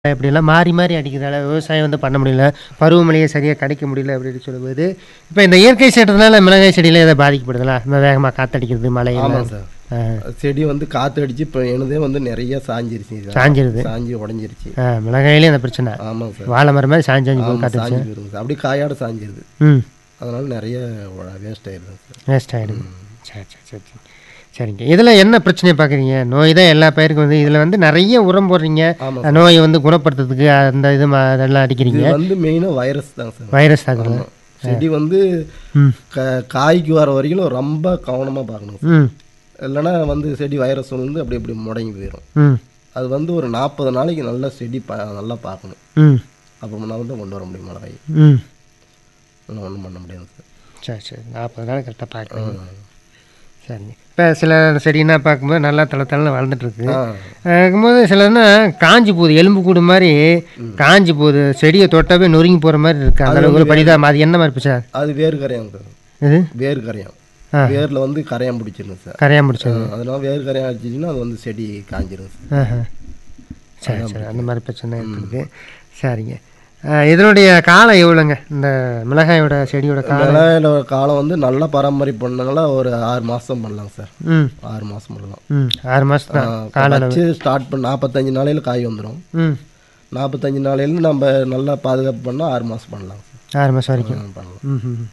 இப்படியெல்லாம் மாறி மாறி அடிக்கிறதால விவசாயம் வந்து பண்ண முடியல பருவமழையை சரியாக கிடைக்க முடியல அப்படின்னு சொல்லும்போது இப்போ இந்த இயற்கை சீற்றத்தினால மிளகாய் செடியில் எதாவது பாதிக்கப்படுதுங்களா இந்த வேகமாக காத்தடிக்கிறது மழை ஆமாம் சார் செடி வந்து காற்று அடிச்சு இப்போ எனதே வந்து நிறைய சாஞ்சிருச்சு சார். சாஞ்சிருது சாஞ்சி உடஞ்சிருச்சு ஆ மிளகாயிலே அந்த பிரச்சனை ஆமாம் சார் வாழை மரம் மாதிரி சாஞ்சு சாஞ்சு போய் ஆமாம், காத்துச்சு சாஞ்சி போயிருங்க சார் அப்படியே காயோட சாஞ்சிருது ம் அதனால நிறைய வேஸ்ட் ஆயிடுது சார் வேஸ்ட் ஆகிடுது சரி சரி சரி சரி சரிங்க இதில் என்ன பிரச்சனையை பார்க்குறீங்க நோய் தான் எல்லா பயிருக்கும் வந்து இதில் வந்து நிறைய உரம் போடுறீங்க ஆமாம் நோயை வந்து குணப்படுத்துறதுக்கு அந்த இது ம- அதெல்லாம் அடிக்கிறீங்க இது வந்து மெயினாக வைரஸ் தான் சார் வைரஸ் தாக்குறது ஆமாம். செடி வந்து ம் க காய்க்கு வர வரைக்கும் ரொம்ப கவனமாக பார்க்கணும் சார் ம் இல்லைன்னா வந்து செடி வைரஸ் வந்து அப்படி இப்படி முடங்கி போயிடும் ம் அது வந்து ஒரு நாற்பது நாளைக்கு நல்லா செடி பா நல்லா பார்க்கணும் ம் அப்புறமா தான் கொண்டு வர முடியும் மழை ம் ஒன்றும் ஒன்றும் பண்ண முடியாது சார் சரி சரி நாற்பது நாள் கரெக்டாக பார்க்கணும் சரிங்க இப்போ சில செடினா பார்க்கும்போது நல்லா தலை தலைன்னு வளர்ந்துட்டுருக்கு ஆ இருக்கும்போது சிலர்னா காஞ்சி போகுது எலும்பு கூடு மாதிரி காஞ்சி போகுது செடியை தொட்டாவே நொறுங்கி போகிற மாதிரி இருக்கு அந்த அளவுக்கு ஒரு பரிதாபம் அது என்ன மாதிரி சார் அது வேர் கரையாங்க சார் இது வேர் கரையான் ஆ. வேரில் வந்து கரையான் பிடிச்சிருங்க சார் கரையான் முடிச்சது அதனால வேர் கரையான் அடிச்சிச்சுன்னா அது வந்து செடி காஞ்சிரும் சார் ஆஹா. சரி சரி அந்த மாதிரி பிரச்சனை இருக்குது சரிங்க ஆ, இதனுடைய காலம் எவ்வளோங்க இந்த மிளகாயோட செடியோட காலம் மிளகாயில காலம் வந்து நல்லா பராமரிப்பு பண்ணாங்களா ஒரு ஆறு மாதம் பண்ணலாம் சார் ம் ஆறு மாதம் பண்ணலாம் ம் ஆறு மாதம் தான் ஆ, வச்சு ஸ்டார்ட் பண்ண நாற்பத்தஞ்சு நாளையில் காய் வந்துடும் ம் நாற்பத்தஞ்சு நாளையில நம்ம நல்லா பாதுகாப்பு பண்ணால் ஆறு மாதம் பண்ணலாம் சார் ஆறு மாதம் வரைக்கும் ஆ, பண்ணலாம் ம் ம்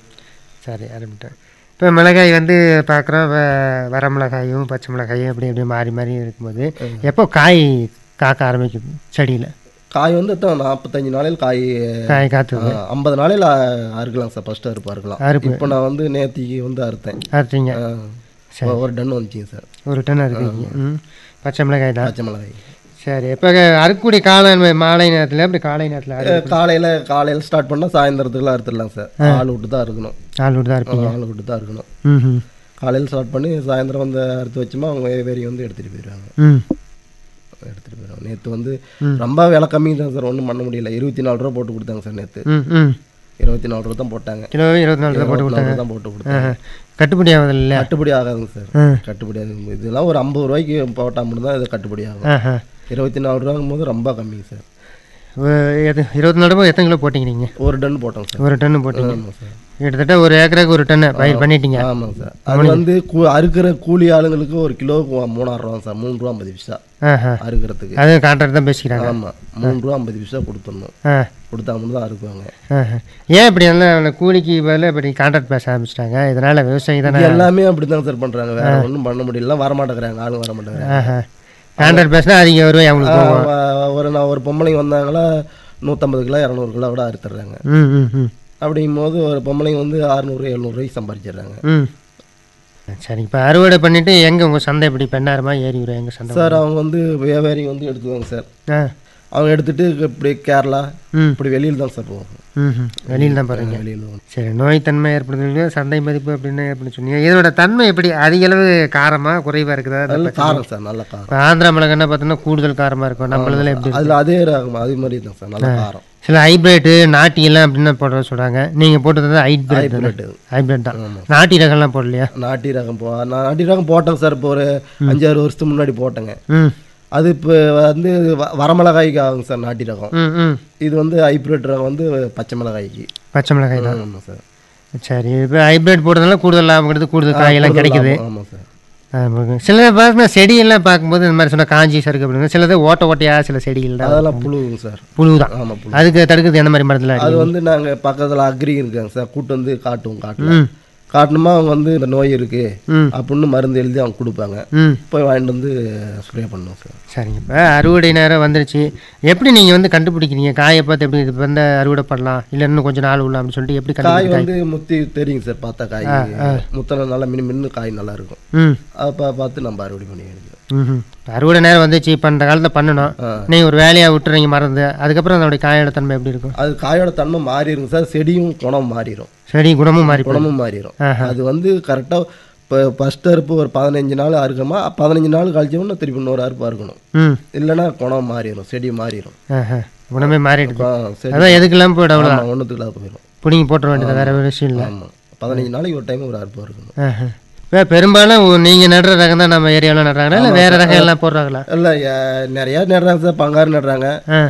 சரி ஆரம்பிட்டேன் இப்போ மிளகாய் வந்து பார்க்குறோம் வர மிளகாயும் பச்சை மிளகாயும் அப்படி அப்படி மாறி மாறி இருக்கும்போது எப்போ காய் காக்க ஆரம்பிக்குது செடியில் காய் வந்து எத்தனை நாற்பத்தஞ்சு நாளையில் காய் காய் காத்துது ஐம்பது நாளையில் அறுக்கலாம் சார் ஃபஸ்ட்டு அறுப்பு அறுக்கலாம் அறுப்பு. இப்போ நான் வந்து நேத்திக்கு வந்து அறுத்தேன் அறுத்தீங்க ஆ, ஒரு டன் வந்துச்சிங்க சார் ஒரு டன் அறுக்கிறீங்க ம் பச்சை மிளகாய் தான் பச்சை மிளகாய் சரி இப்போ அறுக்கக்கூடிய கால மாலை நேரத்தில் அப்படி காலை நேரத்தில் அறு காலையில் காலையில் ஸ்டார்ட் பண்ணால் சாயந்தரத்துக்குலாம் அறுத்துடலாம் சார் ஆள் விட்டு தான் இருக்கணும் நாலு விட்டு தான் இருப்பீங்க ஆள் விட்டு தான் இருக்கணும் ம் ம் காலையில் ஸ்டார்ட் பண்ணி சாயந்தரம் வந்து அறுத்து வச்சோமா அவங்க வேரி வந்து எடுத்துகிட்டு போயிடுவாங்க ம் எடுத்துகிட்டு போயிடுவாங்க நேற்று வந்து ரொம்ப விலை கம்மி தான் சார் ஒன்றும் பண்ண முடியல இருபத்தி நாலு ரூபா போட்டு கொடுத்தாங்க சார் நேற்று ம் ம் இருபத்தி நாலு ரூபா தான் போட்டாங்க கிலோ இருபத்தி நாலு ரூபா போட்டு இருபத்தி நாலு ரூபா தான் போட்டு கொடுத்தாங்க ஆஹா. கட்டுப்படி ஆகுது இல்லை கட்டுப்படி ஆகாதுங்க சார் ம் கட்டுப்படி ஆகுது இதெல்லாம் ஒரு ஐம்பது ரூபாய்க்கு போட்டால் மட்டும் தான் இது கட்டுப்படி ஆகும் ஆஹா இருபத்தி நாலு ரூபாங்கும் போது ரொம்ப கம்மிங்க சார் ஒரு எது இருபத்தி நாலு ரூபா எத்தனை கிலோ போட்டீங்க நீங்கள் ஒரு டன் போட்டோம் சார் ஒரு டன்னு போட்டீங்க ஆமாம் சார் கிட்டத்தட்ட ஒரு ஏக்கருக்கு ஒரு டன்னு பயிர் பண்ணிட்டீங்க ஆமாங்க சார் அது வந்து கூ அறுக்கிற கூலி ஆளுங்களுக்கு ஒரு கிலோவுக்கு மூணாயிரம் ரூபா சார் மூணு ரூபா ஐம்பது பைசா ஆஹா அறுக்கிறதுக்கு அது கான்ட்ராக்ட் தான் பேசிக்கிறாங்க ஆமாம் மூணு ரூபா ஐம்பது பைசா கொடுத்துடணும் ஆ கொடுத்தா மட்டும் தான் அறுக்குவாங்க ஆஹா. ஏன் இப்படி எல்லாம் கூலிக்கு பதில் இப்படி கான்ட்ராக்ட் பேச ஆரம்பிச்சிட்டாங்க இதனால் விவசாயி தானே இது எல்லாமே அப்படி தான் சார் பண்ணுறாங்க வேற ஒன்றும் பண்ண முடியல வரமாட்டேங்கிறாங்க ஆளுங்க வர மாட்டேங்கிறாங்க ஆஹா கான்ட்ராக்ட் பேசினா அதிக வருவாய் அவங்களுக்கு போகும் ஆ, ஒரு நான் ஒரு பொம்பளைங்க வந்தாங்களா நூற்றம்பது கிலோ இரநூறு கிலோ கூட அறுத்துடுறாங்க ம் ம் ம் அப்படிங்கும் போது ஒரு பொம்பளைங்க வந்து அறுநூறு எழுநூறுவாய்க்கு சம்பாதிச்சிடுறாங்க ம் சரி இப்போ அறுவடை பண்ணிவிட்டு எங்கே உங்கள் சந்தை இப்படி பெண்ணாரமா ஏறி வரும் எங்கள் சந்தை சார் அவங்க வந்து வியாபாரி வந்து எடுத்துக்குவாங்க சார் ஆ அவங்க எடுத்துட்டு இப்படி கேரளா ம் இப்படி வெளியில் தான் சார் போவாங்க ம் ம் வெளியில் தான் பாருங்க வெளியில் தான் சரி நோய்த்தன்மை ஏற்படுத்துவீங்க சந்தை மதிப்பு அப்படின்னு அப்படின்னு சொன்னீங்க இதோட தன்மை எப்படி அதிக அளவு காரமாக குறைவாக இருக்குதா நல்ல காரம் சார் நல்ல காரம் இப்போ ஆந்திரா மிளகான்னா பார்த்தோன்னா கூடுதல் காரமாக இருக்கும் நம்மளதில் எப்படி அதில் அதே ரகம் அதே மாதிரி தான் சார் நல்ல காரம் சில ஹைப்ரிட்டு நாட்டி எல்லாம் அப்படின்னு போடுற சொல்கிறாங்க நீங்கள் போட்டது ஹைப்ரிட் ஹைப்ரிட் ஹைப்ரிட் தான் நாட்டி ரகம்லாம் போடலையா நாட்டி ரகம் போ நான் நாட்டி ரகம் போட்டேங்க சார் இப்போ ஒரு அஞ்சாறு வருஷத்துக்கு முன்னாடி போட்டேங்க ம் அது இப்போ வந்து வ- வரமிளகாய்க்கு ஆகுங்க சார் நாட்டி ரகம் ம் ம் இது வந்து ஹைப்ரிட் ரகம் வந்து பச்சை மிளகாய்க்கு பச்சை மிளகாய் தான் ஆமாம் சார் சரி இப்போ ஹைப்ரிட் போடுறதுனால கூடுதல் லாபம் கிடையாது கூடுதல் காயெல்லாம் கிடைக்குது ஆமாம் சார் ஆமாங்க. சிலதை பார்த்தா செடியெல்லாம் பார்க்கும்போது இந்த மாதிரி சொன்ன காஞ்சி சருக்கு அப்படின்னு சிலது ஓட்ட ஓட்டையாக சில செடிகள் தான் அதெல்லாம் புழுவுங்க சார் புழு தான் ஆமாம் புழு அதுக்கு தடுக்கிறது எந்த மாதிரி மருந்துல அது வந்து நாங்கள் பக்கத்தில் அக்ரி இருக்காங்க சார் கூட்டு வந்து காட்டுவோம் காட்டில் ம் காட்டணுமா அவங்க வந்து இந்த நோய் இருக்கு ம் அப்படின்னு மருந்து எழுதி அவங்க கொடுப்பாங்க ம் போய் வாங்கிட்டு வந்து ஸ்ப்ரே பண்ணுவோம் சார் சரிங்க இப்போ அறுவடை நேரம் வந்துருச்சு எப்படி நீங்கள் வந்து கண்டுபிடிக்கிறீங்க காயை பார்த்து எப்படி இது வந்து அறுவடை பண்ணலாம் இல்லை இன்னும் கொஞ்சம் நாள் உள்ள அப்படின்னு சொல்லிட்டு எப்படி காய் கண்டுபிடிக்க வந்து முத்தி தெரியுங்க சார் பார்த்தா காய் முத்தனை நல்லா மின்னு மின்னு காய் நல்லா இருக்கும் ம் அதை பா- பார்த்து நம்ம அறுவடை பண்ணி எடுக்கணும் ம் அறுவடை நேரம் வந்துச்சு இப்போ அந்த காலத்தில் பண்ணணும் ஆ. நீங்கள் ஒரு வேலையாக விட்டுறீங்க மறந்து அதுக்கப்புறம் அதனுடைய காயோட தன்மை எப்படி இருக்கும் அது காயோட தன்மை மாறிடுங்க சார் செடியும் குணம் மாறிடும் செடி குணமும் மாறி போயிடும். குணமும் மாறிடும் ஆஹா. அது வந்து கரெக்டாக இப்போ ஃபஸ்ட் அறுப்பு ஒரு பதினஞ்சு நாள் அறுக்கணுமா பதினஞ்சு நாள் கழிச்சோம்னா திருப்பி இன்னொரு அறுப்பு அறுக்கணும் ம் இல்லைன்னா குணம் மாறிடும் செடி மாறிடும் ஆஹா குணமே மாறிடுது ஆ, செடி அதான் எதுக்கெல்லாம் போய்டும் அவ்வளோ ஒன்றுத்துக்குலாம் போயிடும் பிடிங்கி போட்டுற வேண்டியது வேற ஒரு விஷயம் இல்லை ஆமாம் பதினஞ்சு நாளைக்கு ஒரு டைம் ஒரு அறுப்பு இருக்கணும் இப்போ பெரும்பாலும் நீங்கள் நடுற ரகம் தான் நம்ம ஏரியாவில் நடுறாங்களா இல்லை வேறு ரகம் எல்லாம் போடுறாங்களா இல்லை நிறையா நடுறாங்க சார் பங்காரு நடுறாங்க ஆ